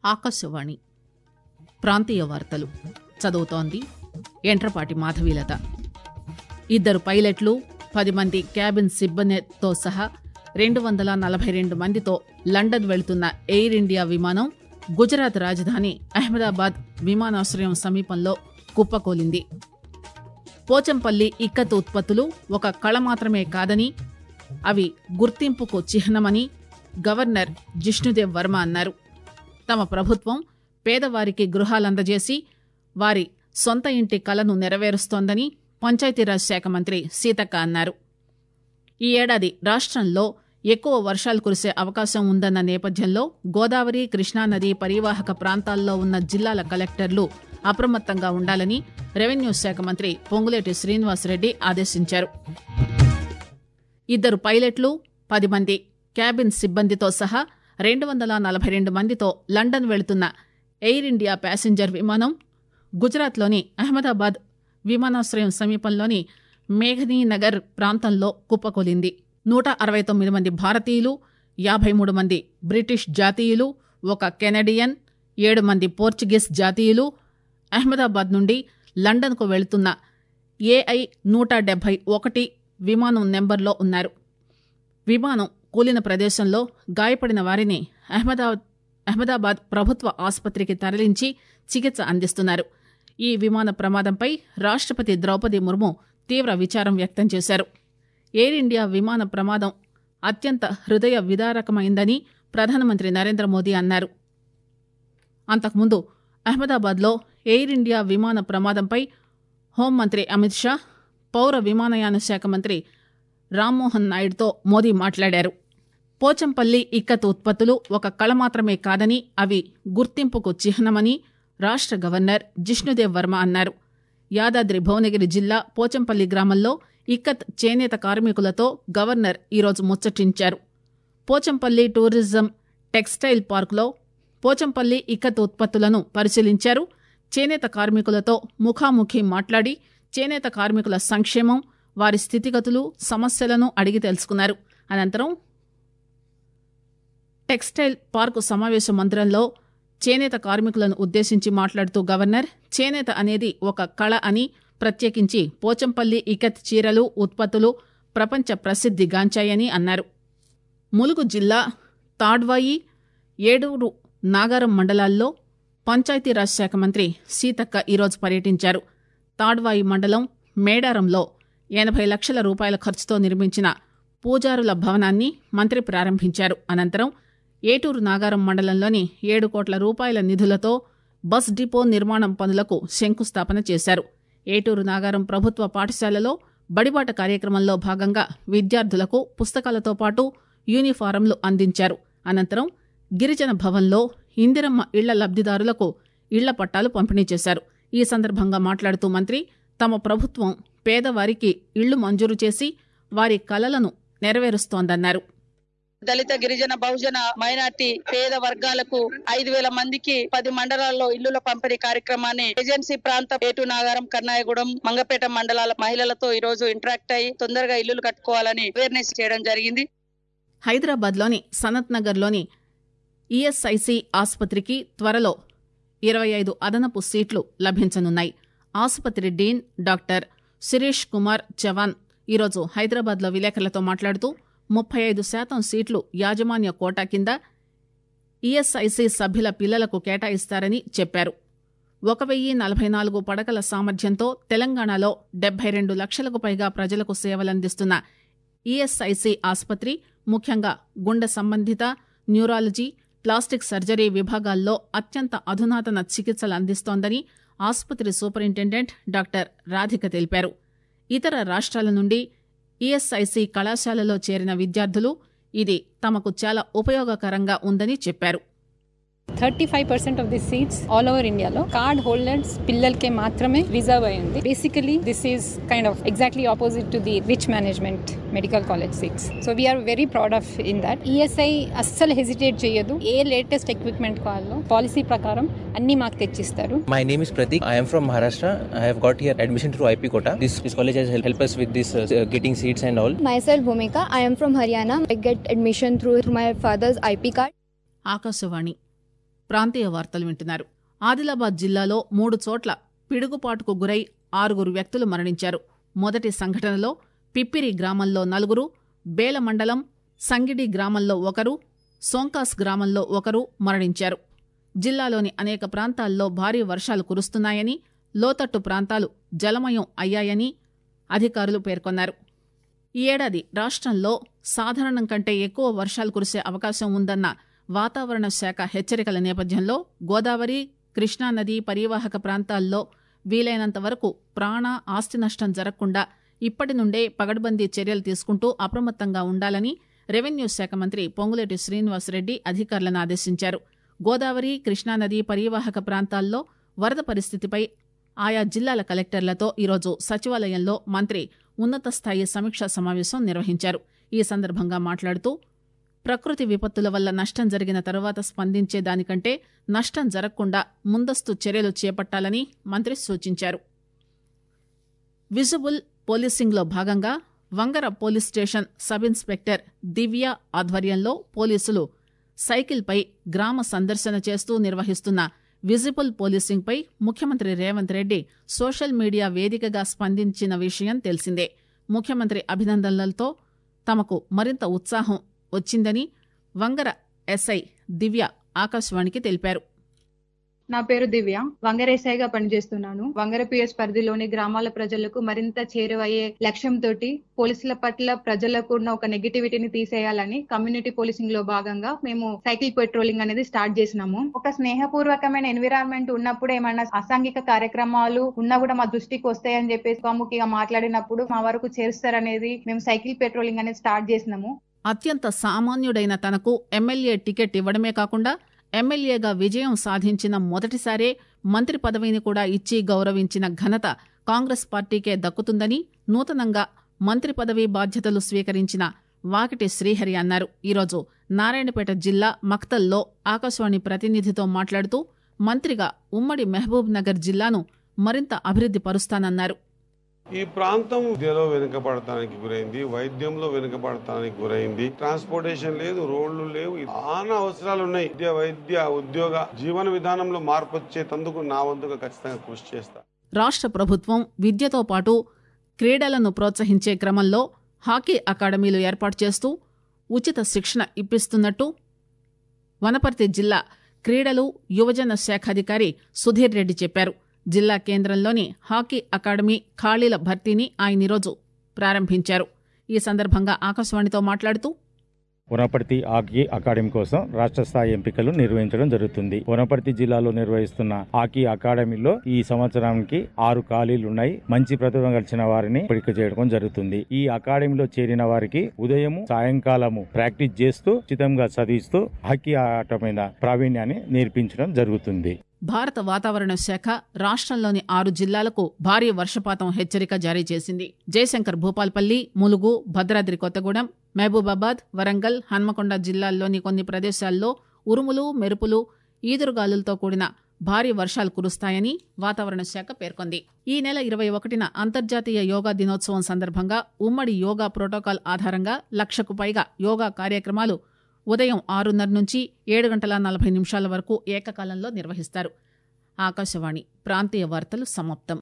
ఆకాశవాణి ప్రాంతీయ వార్తలు చదువుతోంది ఎంట్రపాటి మాధవీలత ఇద్దరు పైలట్లు పది మంది క్యాబిన్ సిబ్బందితో సహా రెండు వందల నలభై రెండు మందితో లండన్ వెళుతున్న ఎయిర్ ఇండియా విమానం గుజరాత్ రాజధాని అహ్మదాబాద్ విమానాశ్రయం సమీపంలో కుప్పకూలింది పోచంపల్లి ఇక్కత్ ఉత్పత్తులు ఒక కళ మాత్రమే కాదని అవి గుర్తింపుకు చిహ్నమని గవర్నర్ జిష్ణుదేవ్ వర్మ అన్నారు తమ ప్రభుత్వం పేదవారికి గృహాలందజేసి వారి సొంత ఇంటి కలను నెరవేరుస్తోందని పంచాయతీరాజ్ శాఖ మంత్రి సీతక్క అన్నారు ఈ ఏడాది రాష్ట్రంలో ఎక్కువ వర్షాలు కురిసే అవకాశం ఉందన్న నేపథ్యంలో గోదావరి కృష్ణానది పరివాహక ప్రాంతాల్లో ఉన్న జిల్లాల కలెక్టర్లు అప్రమత్తంగా ఉండాలని రెవెన్యూ శాఖ మంత్రి పొంగులేటి శ్రీనివాసరెడ్డి ఆదేశించారు ఇద్దరు పైలట్లు పది మంది క్యాబిన్ సిబ్బందితో సహా రెండు వందల నలభై రెండు మందితో లండన్ వెళుతున్న ఎయిర్ ఇండియా ప్యాసింజర్ విమానం గుజరాత్లోని అహ్మదాబాద్ విమానాశ్రయం సమీపంలోని మేఘనీ నగర్ ప్రాంతంలో కుప్పకూలింది నూట అరవై తొమ్మిది మంది భారతీయులు యాభై మూడు మంది బ్రిటిష్ జాతీయులు ఒక కెనడియన్ ఏడు మంది పోర్చుగీస్ జాతీయులు అహ్మదాబాద్ నుండి లండన్కు వెళుతున్న ఏఐ నూట డెబ్బై ఒకటి విమానం నెంబర్లో ఉన్నారు విమానం కూలిన ప్రదేశంలో గాయపడిన వారిని అహ్మదాబాద్ అహ్మదాబాద్ ప్రభుత్వ ఆసుపత్రికి తరలించి చికిత్స అందిస్తున్నారు ఈ విమాన ప్రమాదంపై రాష్టపతి ద్రౌపది ముర్ము తీవ్ర విచారం వ్యక్తం చేశారు ఎయిర్ ఇండియా విమాన ప్రమాదం అత్యంత హృదయ విదారకమైందని ప్రధానమంత్రి నరేంద్ర మోదీ అన్నారు అంతకుముందు అహ్మదాబాద్లో ఎయిర్ ఇండియా విమాన ప్రమాదంపై హోంమంత్రి అమిత్ షా పౌర విమానయాన శాఖ మంత్రి రామ్మోహన్ నాయుడుతో మోదీ మాట్లాడారు పోచంపల్లి ఇక్కత్ ఉత్పత్తులు ఒక కళ మాత్రమే కాదని అవి గుర్తింపుకు చిహ్నమని రాష్ట గవర్నర్ జిష్ణుదేవ్ వర్మ అన్నారు యాదాద్రి భువనగిరి జిల్లా పోచంపల్లి గ్రామంలో ఇక్కత్ చేనేత కార్మికులతో గవర్నర్ ఈరోజు ముచ్చటించారు పోచంపల్లి టూరిజం టెక్స్టైల్ పార్కులో పోచంపల్లి ఇక్కత్ ఉత్పత్తులను పరిశీలించారు చేనేత కార్మికులతో ముఖాముఖి మాట్లాడి చేనేత కార్మికుల సంక్షేమం వారి స్థితిగతులు సమస్యలను అడిగి తెలుసుకున్నారు అనంతరం టెక్స్టైల్ పార్కు సమావేశ మందిరంలో చేనేత కార్మికులను ఉద్దేశించి మాట్లాడుతూ గవర్నర్ చేనేత అనేది ఒక కళ అని ప్రత్యేకించి పోచంపల్లి ఇకత్ చీరలు ఉత్పత్తులు ప్రపంచ ప్రసిద్ధిగాంచాయని అన్నారు ములుగు జిల్లా తాడ్వాయి ఏడూరు నాగారం మండలాల్లో పంచాయతీరాజ్ శాఖ మంత్రి సీతక్క ఈరోజు పర్యటించారు తాడ్వాయి మండలం మేడారంలో ఎనభై లక్షల రూపాయల ఖర్చుతో నిర్మించిన పూజారుల భవనాన్ని మంత్రి ప్రారంభించారు అనంతరం ఏటూరు నాగారం మండలంలోని ఏడు కోట్ల రూపాయల నిధులతో బస్ డిపో నిర్మాణం పనులకు శంకుస్థాపన చేశారు ఏటూరు నాగారం ప్రభుత్వ పాఠశాలలో బడిబాట కార్యక్రమంలో భాగంగా విద్యార్థులకు పుస్తకాలతో పాటు యూనిఫారంలు అందించారు అనంతరం గిరిజన భవన్లో ఇందిరమ్మ ఇళ్ల లబ్దిదారులకు ఇళ్ల పట్టాలు పంపిణీ చేశారు ఈ సందర్భంగా మాట్లాడుతూ మంత్రి తమ ప్రభుత్వం పేదవారికి ఇళ్లు మంజూరు చేసి వారి కలలను నెరవేరుస్తోందన్నారు దళిత గిరిజన బహుజన మైనార్టీ పేద వర్గాలకు ఐదు వేల మందికి పది మండలాల్లో ఇల్లుల పంపిణీ కార్యక్రమాన్ని ఏజెన్సీ ప్రాంత ఏటు నాగారం కన్నాయగూడెం మంగపేట మండలాల మహిళలతో ఈ రోజు ఇంటరాక్ట్ అయ్యి తొందరగా ఇల్లులు కట్టుకోవాలని అవేర్నెస్ చేయడం జరిగింది హైదరాబాద్లోని సనత్ నగర్లోని ఈఎస్ఐసి ఆసుపత్రికి త్వరలో ఇరవై ఐదు అదనపు సీట్లు లభించనున్నాయి ఆసుపత్రి డీన్ డాక్టర్ శిరీష్ కుమార్ చవాన్ ఈరోజు హైదరాబాద్లో విలేకరులతో మాట్లాడుతూ ముప్పై ఐదు శాతం సీట్లు యాజమాన్య కోటా కింద ఈఎస్ఐసి సభ్యుల పిల్లలకు కేటాయిస్తారని చెప్పారు ఒక వెయ్యి నలభై నాలుగు పడకల సామర్థ్యంతో తెలంగాణలో డెబ్బై రెండు లక్షలకు పైగా ప్రజలకు సేవలందిస్తున్న ఈఎస్ఐసి ఆసుపత్రి ముఖ్యంగా గుండె సంబంధిత న్యూరాలజీ ప్లాస్టిక్ సర్జరీ విభాగాల్లో అత్యంత అధునాతన చికిత్సలు అందిస్తోందని ఆసుపత్రి సూపరింటెండెంట్ డాక్టర్ రాధిక తెలిపారు ఇతర రాష్ట్రాల నుండి ఈఎస్ఐసి కళాశాలలో చేరిన విద్యార్థులు ఇది తమకు చాలా ఉపయోగకరంగా ఉందని చెప్పారు thirty five percent of the seats all over ఇండియాలో కార్డ్ హోల్డర్స్ పిల్లలకే మాత్రమే రిజర్వ్ అయింది basically this is kind of exactly opposite to the rich management medical college seats so we're very proud of in that ESI అస్సలు hesitate చేయదు ఏ latest equipment కావాలో policy ప్రకారం అన్ని మాకు తెచ్చిస్తారు My name is Pratik. I am from Maharashtra. I have got here admission through IP quota. This, this college has helped us with this uh, getting seats and all. Myself, Bhumika. I am from Haryana. I get admission through, through my father's IP card. Akashvani ప్రాంతీయ వార్తలు వింటున్నారు ఆదిలాబాద్ జిల్లాలో మూడు చోట్ల పిడుగుపాటుకు గురై ఆరుగురు వ్యక్తులు మరణించారు మొదటి సంఘటనలో పిప్పిరి గ్రామంలో నలుగురు బేల మండలం సంగిడి గ్రామంలో ఒకరు సోంకాస్ గ్రామంలో ఒకరు మరణించారు జిల్లాలోని అనేక ప్రాంతాల్లో భారీ వర్షాలు కురుస్తున్నాయని లోతట్టు ప్రాంతాలు జలమయం అయ్యాయని అధికారులు పేర్కొన్నారు ఈ ఏడాది రాష్ట్రంలో సాధారణం కంటే ఎక్కువ వర్షాలు కురిసే అవకాశం ఉందన్న వాతావరణ శాఖ హెచ్చరికల నేపథ్యంలో గోదావరి కృష్ణానది పరివాహక ప్రాంతాల్లో వీలైనంత వరకు ప్రాణ ఆస్తి నష్టం జరగకుండా ఇప్పటి నుండే పగడ్బందీ చర్యలు తీసుకుంటూ అప్రమత్తంగా ఉండాలని రెవెన్యూ శాఖ మంత్రి పొంగులేటి శ్రీనివాసరెడ్డి అధికారులను ఆదేశించారు గోదావరి కృష్ణానది పరివాహక ప్రాంతాల్లో వరద పరిస్థితిపై ఆయా జిల్లాల కలెక్టర్లతో ఈరోజు సచివాలయంలో మంత్రి ఉన్నత స్థాయి సమీక్షా సమావేశం నిర్వహించారు ఈ సందర్భంగా మాట్లాడుతూ ప్రకృతి విపత్తుల వల్ల నష్టం జరిగిన తర్వాత స్పందించే దానికంటే నష్టం జరగకుండా ముందస్తు చర్యలు చేపట్టాలని మంత్రి సూచించారు విజిబుల్ పోలీసింగ్లో భాగంగా Vangara police station sub inspector Divya ఆధ్వర్యంలో పోలీసులు సైకిల్పై గ్రామ సందర్శన చేస్తూ నిర్వహిస్తున్న విజిబుల్ పోలీసింగ్పై ముఖ్యమంత్రి రేవంత్ రెడ్డి సోషల్ మీడియా వేదికగా స్పందించిన విషయం తెలిసిందే ముఖ్యమంత్రి అభినందనలతో తమకు మరింత ఉత్సాహం వచ్చిందని వంగర ఎస్ఐ దివ్య ఆకాశవాణికి తెలిపారు నా పేరు దివ్య వంగరేసాయిగా పనిచేస్తున్నాను వంగర పిఎస్ పరిధిలోని గ్రామాల ప్రజలకు మరింత చేరువయ్యే లక్ష్యంతో పోలీసుల పట్ల ప్రజలకు ఉన్న ఒక నెగిటివిటీని తీసేయాలని కమ్యూనిటీ పోలీసింగ్ లో భాగంగా మేము సైకిల్ పెట్రోలింగ్ అనేది స్టార్ట్ చేసినాము ఒక స్నేహపూర్వకమైన ఎన్విరాన్మెంట్ ఉన్నప్పుడు ఏమైనా అసాంఘిక కార్యక్రమాలు ఉన్నా కూడా మా దృష్టికి వస్తాయని చెప్పేసి ముఖ్యంగా మాట్లాడినప్పుడు మా వరకు చేరుస్తారనేది మేము సైకిల్ పెట్రోలింగ్ అనేది స్టార్ట్ చేసినాము అత్యంత సామాన్యుడైన తనకు ఎమ్మెల్యే టికెట్ ఇవ్వడమే కాకుండా ఎమ్మెల్యేగా విజయం సాధించిన మొదటిసారే మంత్రి పదవిని కూడా ఇచ్చి గౌరవించిన ఘనత కాంగ్రెస్ పార్టీకే దక్కుతుందని నూతనంగా మంత్రి పదవి బాధ్యతలు స్వీకరించిన వాకిటి శ్రీహరి అన్నారు ఈరోజు నారాయణపేట జిల్లా మక్తల్లో ఆకాశవాణి ప్రతినిధితో మాట్లాడుతూ మంత్రిగా ఉమ్మడి మహబూబ్ నగర్ జిల్లాను మరింత అభివృద్ది పరుస్తానన్నారు ఈ ప్రాంతం విద్యలో వెనుకబడటానికి గురైంది వైద్యంలో వెనుకబడటానికి గురైంది ట్రాన్స్పోర్టేషన్ లేదు రోడ్లు లేవు చాలా అవసరాలు ఉన్నాయి విద్య వైద్య ఉద్యోగ జీవన విధానంలో మార్పు వచ్చేటందుకు నా వంతుగా ఖచ్చితంగా కృషి చేస్తా రాష్ట్ర ప్రభుత్వం విద్యతో పాటు క్రీడలను ప్రోత్సహించే క్రమంలో హాకీ అకాడమీలు ఏర్పాటు చేస్తూ ఉచిత శిక్షణ ఇప్పిస్తున్నట్టు వనపర్తి జిల్లా క్రీడలు యువజన శాఖాధికారి సుధీర్ రెడ్డి చెప్పారు జిల్లా కేంద్రంలోని హాకీ అకాడమీ ఖాళీల భర్తీని ఆయన ఈరోజు ప్రారంభించారు ఈ సందర్భంగా ఆకాశవాణితో మాట్లాడుతూ వనపర్తి హాకీ అకాడమీ కోసం రాష్ట్ర స్థాయి ఎంపికలు నిర్వహించడం జరుగుతుంది వనపర్తి జిల్లాలో నిర్వహిస్తున్న హాకీ అకాడమీలో ఈ సంవత్సరానికి ఆరు ఖాళీలు ఉన్నాయి మంచి ప్రతిభ కలిసిన వారిని ఎంపిక చేయడం జరుగుతుంది ఈ అకాడమీలో చేరిన వారికి ఉదయం సాయంకాలము ప్రాక్టీస్ చేస్తూ ఉచితంగా చదివిస్తూ హాకీ ఆట మీద ప్రావీణ్యాన్ని నేర్పించడం జరుగుతుంది భారత వాతావరణ శాఖ రాష్ట్రంలోని ఆరు జిల్లాలకు భారీ వర్షపాతం హెచ్చరిక జారీ చేసింది జయశంకర్ భూపాల్పల్లి ములుగు భద్రాద్రి కొత్తగూడెం మహబూబాబాద్ వరంగల్ హన్మకొండ జిల్లాల్లోని కొన్ని ప్రదేశాల్లో ఉరుములు మెరుపులు ఈదురుగాలులతో కూడిన భారీ వర్షాలు కురుస్తాయని వాతావరణ శాఖ పేర్కొంది ఈ నెల ఇరవై ఒకటిన అంతర్జాతీయ యోగా దినోత్సవం సందర్భంగా ఉమ్మడి యోగా ప్రోటోకాల్ ఆధారంగా లక్షకు పైగా యోగా కార్యక్రమాలు ఉదయం ఆరున్నర నుంచి ఏడు గంటల నలభై నిమిషాల వరకు ఏకకాలంలో నిర్వహిస్తారు ఆకాశవాణి ప్రాంతీయ వార్తలు సమాప్తం